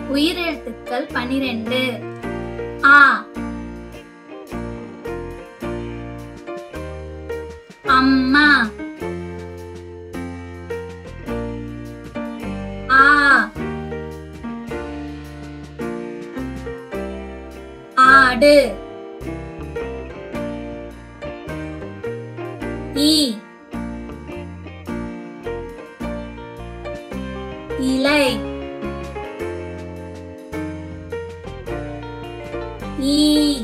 உயிரெழுத்துக்கள் பனிரெண்டு ஆ அம்மா ஆ ஆடு ஈ இலை ஈ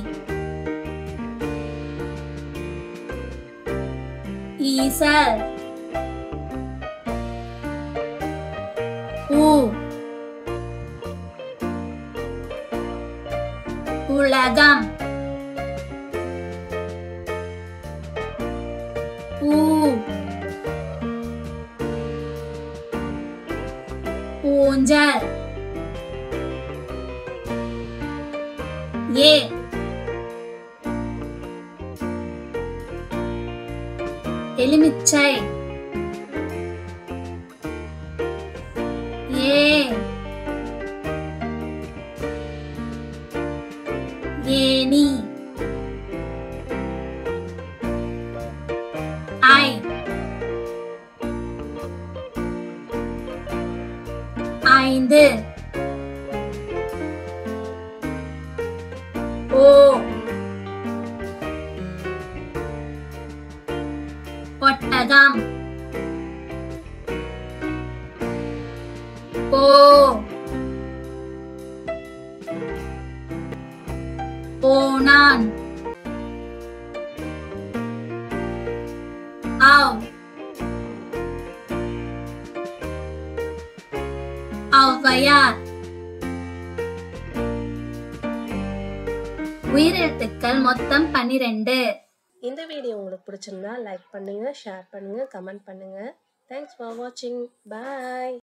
ஈசல் உ உலகம் ஊ ஊஞ்சல் ஏ எலுமிச்சை ஏ ஏனி ஐ ஐந்து ஓ ஒட்டகம் ஓ ஓனான் ஆவ் ஔவையார் உயிரெழுத்துக்கள் மொத்தம் பன்னிரண்டு இந்த வீடியோ உங்களுக்கு பிடிச்சிருந்தா லைக் பண்ணுங்க ஷேர் பண்ணுங்க கமெண்ட் பண்ணுங்க தேங்க்ஸ் ஃபார் வாட்சிங் பாய்